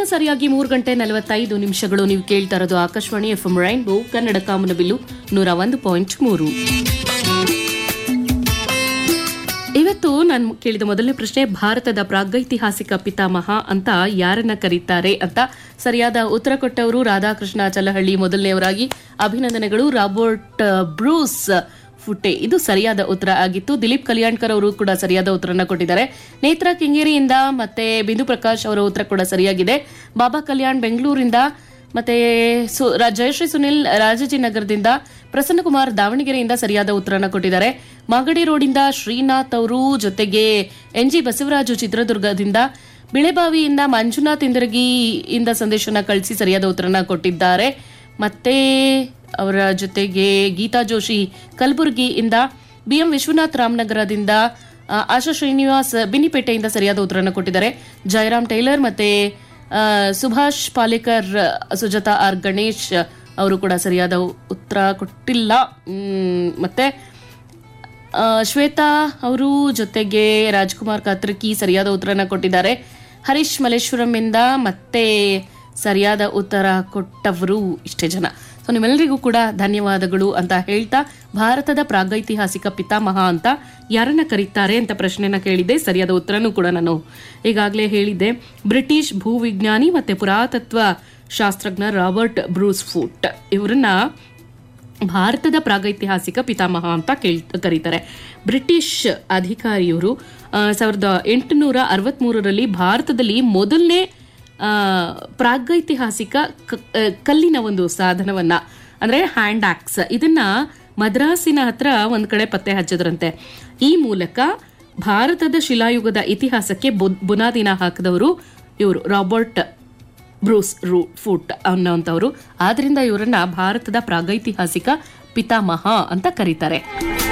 ಸರಿಯಾಗಿ ಮೂರು ಗಂಟೆ ನಲವತ್ತೈದು ನಿಮಿಷಗಳು ನೀವು ಕೇಳ್ತಾ ಇರೋದು Akashvani F M rainbow Kannada ಕಾಮನಬಿಲ್ಲು ನೂರ ಒಂದು ಪಾಯಿಂಟ್ ಮೂರು ಇವತ್ತು ನಾನು ಕೇಳಿದ ಮೊದಲನೇ ಪ್ರಶ್ನೆ ಭಾರತದ ಪ್ರಾಗೈತಿಹಾಸಿಕ ಪಿತಾಮಹ ಅಂತ ಯಾರನ್ನ ಕರೀತಾರೆ ಅಂತ ಸರಿಯಾದ ಉತ್ತರ ಕೊಟ್ಟವರು ರಾಧಾಕೃಷ್ಣ ಚಲಹಳ್ಳಿ ಮೊದಲನೆಯವರಾಗಿ ಅಭಿನಂದನೆಗಳು ರಾಬರ್ಟ್ ಬ್ರೂಸ್ ಫುಟ್ಟೆ ಇದು ಸರಿಯಾದ ಉತ್ತರ ಆಗಿತ್ತು ದಿಲೀಪ್ ಕಲ್ಯಾಣ್ಕರ್ ಅವರು ಕೂಡ ಸರಿಯಾದ ಉತ್ತರನ ಕೊಟ್ಟಿದ್ದಾರೆ ನೇತ್ರ ಕೆಂಗೇರಿಯಿಂದ ಮತ್ತೆ ಬಿಂದು ಪ್ರಕಾಶ್ ಅವರ ಉತ್ತರ ಕೂಡ ಸರಿಯಾಗಿದೆ ಬಾಬಾ ಕಲ್ಯಾಣ್ ಬೆಂಗಳೂರಿಂದ ಮತ್ತೆ ಸು- ರಾ- ಜಯಶ್ರೀ ಸುನಿಲ್ ರಾಜಾಜಿನಗರದಿಂದ ಪ್ರಸನ್ನಕುಮಾರ್ ದಾವಣಗೆರೆಯಿಂದ ಸರಿಯಾದ ಉತ್ತರನ ಕೊಟ್ಟಿದ್ದಾರೆ ಮಾಗಡಿ ರೋಡಿಂದ ಶ್ರೀನಾಥ್ ಅವರು ಜೊತೆಗೆ ಎನ್ ಜಿ ಬಸವರಾಜು ಚಿತ್ರದುರ್ಗದಿಂದ ಬಿಳೆಬಾವಿಯಿಂದ ಮಂಜುನಾಥ್ ಇಂದರಗಿಯಿಂದ ಸಂದೇಶನ ಕಳಿಸಿ ಸರಿಯಾದ ಉತ್ತರನ ಕೊಟ್ಟಿದ್ದಾರೆ ಮತ್ತೆ ಅವರ ಜೊತೆಗೆ ಗೀತಾ ಜೋಶಿ ಕಲಬುರಗಿಯಿಂದ ಬಿಎಂ ವಿಶ್ವನಾಥ್ ರಾಮನಗರದಿಂದ ಆ, ಆಶಾ ಶ್ರೀನಿವಾಸ್ ಬಿನಿಪೇಟೆಯಿಂದ ಸರಿಯಾದ ಉತ್ತರನ ಕೊಟ್ಟಿದ್ದಾರೆ ಜಯರಾಮ್ ಟೈಲರ್ ಮತ್ತೆ ಆ, ಸುಭಾಷ್ ಪಾಲೇಕರ್ ಸುಜಾತಾ ಆರ್ ಗಣೇಶ್ ಅವರು ಕೂಡ ಸರಿಯಾದ ಉತ್ತರ ಕೊಟ್ಟಿಲ್ಲ ಮ್, ಮತ್ತೆ ಆ, ಶ್ವೇತಾ ಅವರು ಜೊತೆಗೆ ರಾಜ್ಕುಮಾರ್ ಕಾತ್ರಕಿ ಸರಿಯಾದ ಉತ್ತರನ ಕೊಟ್ಟಿದ್ದಾರೆ ಹರೀಶ್ ಮಲ್ಲೇಶ್ವರಂ ಇಂದ ಮತ್ತೆ ಸರಿಯಾದ ಉತ್ತರ ಕೊಟ್ಟವರು ಇಷ್ಟೇ ಜನ ಸೊ ನಿಮ್ಮೆಲ್ಲರಿಗೂ ಕೂಡ ಧನ್ಯವಾದಗಳು ಅಂತ ಹೇಳ್ತಾ ಭಾರತದ ಪ್ರಾಗೈತಿಹಾಸಿಕ ಪಿತಾಮಹ ಅಂತ ಯಾರನ್ನ ಕರೀತಾರೆ ಅಂತ ಪ್ರಶ್ನೆನ ಕೇಳಿದೆ ಸರಿಯಾದ ಉತ್ತರನೂ ಕೂಡ ನಾನು ಈಗಾಗಲೇ ಹೇಳಿದ್ದೆ ಬ್ರಿಟಿಷ್ ಭೂವಿಜ್ಞಾನಿ ಮತ್ತೆ ಪುರಾತತ್ವ ಶಾಸ್ತ್ರಜ್ಞ ರಾಬರ್ಟ್ ಬ್ರೂಸ್ ಫುಟ್ ಇವರನ್ನ ಭಾರತದ ಪ್ರಾಗೈತಿಹಾಸಿಕ ಪಿತಾಮಹ ಅಂತ ಕೇಳ್ ಕರೀತಾರೆ ಬ್ರಿಟಿಷ್ ಅಧಿಕಾರಿಯವರು ಆ, ಸಾವಿರದ ಎಂಟುನೂರ ಅರವತ್ಮೂರರಲ್ಲಿ ಭಾರತದಲ್ಲಿ ಮೊದಲನೇ ಆ, ಪ್ರಾಗೈತಿಹಾಸಿಕ ಕ- ಆ, ಕಲ್ಲಿನ ಒಂದು ಸಾಧನವನ್ನ ಅಂದ್ರೆ ಹ್ಯಾಂಡ್ ಆಕ್ಸ್ ಇದನ್ನ ಮದ್ರಾಸಿನ ಹತ್ರ ಒಂದ್ ಕಡೆ ಪತ್ತೆ ಹಚ್ಚಿದ್ರಂತೆ ಈ ಮೂಲಕ ಭಾರತದ ಶಿಲಾಯುಗದ ಇತಿಹಾಸಕ್ಕೆ ಬು- ಬುನಾದಿನ ಹಾಕಿದವರು ಇವರು ರಾಬರ್ಟ್ ಬ್ರೂಸ್ ರೂ ಫುಟ್ ಅನ್ನೋಂಥವ್ರು ಆದ್ರಿಂದ ಇವರನ್ನ ಭಾರತದ ಪ್ರಾಗೈತಿಹಾಸಿಕ ಪಿತಾಮಹ ಅಂತ ಕರೀತಾರೆ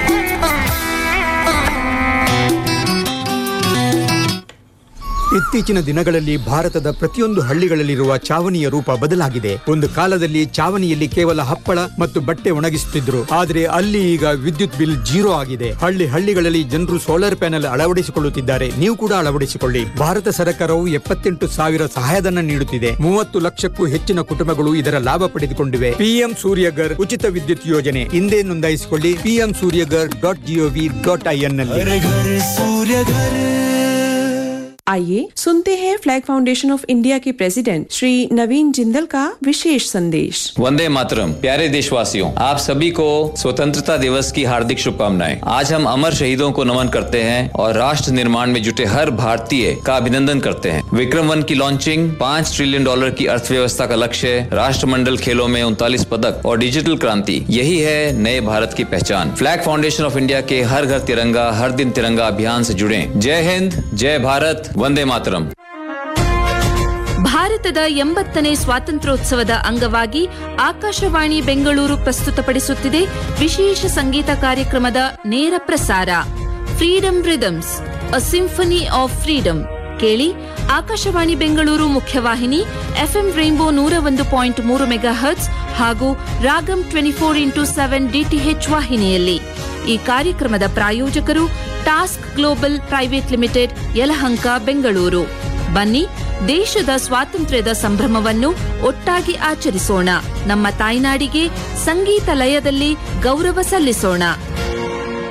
ಇತ್ತೀಚಿನ ದಿನಗಳಲ್ಲಿ ಭಾರತದ ಪ್ರತಿಯೊಂದು ಹಳ್ಳಿಗಳಲ್ಲಿರುವ ಚಾವಣಿಯ ರೂಪ ಬದಲಾಗಿದೆ ಒಂದು ಕಾಲದಲ್ಲಿ ಚಾವಣಿಯಲ್ಲಿ ಕೇವಲ ಹಪ್ಪಳ ಮತ್ತು ಬಟ್ಟೆ ಒಣಗಿಸುತ್ತಿದ್ರು ಆದರೆ ಅಲ್ಲಿ ಈಗ ವಿದ್ಯುತ್ ಬಿಲ್ ಜೀರೋ ಆಗಿದೆ ಹಳ್ಳಿ ಹಳ್ಳಿಗಳಲ್ಲಿ ಜನರು ಸೋಲಾರ್ ಪ್ಯಾನೆಲ್ ಅಳವಡಿಸಿಕೊಳ್ಳುತ್ತಿದ್ದಾರೆ ನೀವು ಕೂಡ ಅಳವಡಿಸಿಕೊಳ್ಳಿ ಭಾರತ ಸರ್ಕಾರವು ಎಪ್ಪತ್ತೆಂಟು ಸಾವಿರ ಸಹಾಯಧನ ನೀಡುತ್ತಿದೆ ಮೂವತ್ತು ಲಕ್ಷಕ್ಕೂ ಹೆಚ್ಚಿನ ಕುಟುಂಬಗಳು ಇದರ ಲಾಭ ಪಡೆದುಕೊಂಡಿವೆ ಪಿಎಂ ಸೂರ್ಯಗರ್ ಉಚಿತ ವಿದ್ಯುತ್ ಯೋಜನೆ ಹಿಂದೆ ನೋಂದಾಯಿಸಿಕೊಳ್ಳಿ PM Suryaghar dot GOV dot IN ನಲ್ಲಿ घर घर सूर्य घर आइए सुनते हैं फ्लैग फाउंडेशन ऑफ इंडिया के प्रेसिडेंट श्री नवीन जिंदल का विशेष संदेश वंदे मातरम प्यारे देशवासियों आप सभी को स्वतंत्रता दिवस की हार्दिक शुभकामनाएं आज हम अमर शहीदों को नमन करते हैं और राष्ट्र निर्माण में जुटे हर भारतीय का अभिनंदन करते हैं विक्रम वन की लॉन्चिंग पाँच ट्रिलियन डॉलर की अर्थव्यवस्था का लक्ष्य राष्ट्रमंडल खेलों में उनतालीस पदक और डिजिटल क्रांति यही है नए भारत की पहचान फ्लैग फाउंडेशन ऑफ इंडिया के हर घर तिरंगा हर दिन तिरंगा अभियान से जुड़े जय हिंद जय भारत वंदे मातरम ಭಾರತದ ಎಂಬತ್ತನೇ ಸ್ವಾತಂತ್ರ್ಯೋತ್ಸವದ ಅಂಗವಾಗಿ ಆಕಾಶವಾಣಿ ಬೆಂಗಳೂರು ಪ್ರಸ್ತುತಪಡಿಸುತ್ತಿದೆ ವಿಶೇಷ ಸಂಗೀತ ಕಾರ್ಯಕ್ರಮದ ನೇರ ಪ್ರಸಾರ freedom rhythms a symphony of freedom ಕೇಳಿ ಆಕಾಶವಾಣಿ ಬೆಂಗಳೂರು ಮುಖ್ಯವಾಹಿನಿ ಎಫ್ಎಂ ರೈನ್ಬೋ ನೂರ ಒಂದು ಪಾಯಿಂಟ್ ಮೂರು ಮೆಗಾ ಹರ್ಟ್ಸ್ ಹಾಗೂ Ragam twenty four into seven DTH ವಾಹಿನಿಯಲ್ಲಿ ಈ ಕಾರ್ಯಕ್ರಮದ ಪ್ರಾಯೋಜಕರು Task Global private limited Yelahanka Bengaluru ಬನ್ನಿ ದೇಶದ ಸ್ವಾತಂತ್ರ್ಯದ ಸಂಭ್ರಮವನ್ನು ಒಟ್ಟಾಗಿ ಆಚರಿಸೋಣ ನಮ್ಮ ತಾಯ್ನಾಡಿಗೆ ಸಂಗೀತ ಲಯದಲ್ಲಿ ಗೌರವ ಸಲ್ಲಿಸೋಣ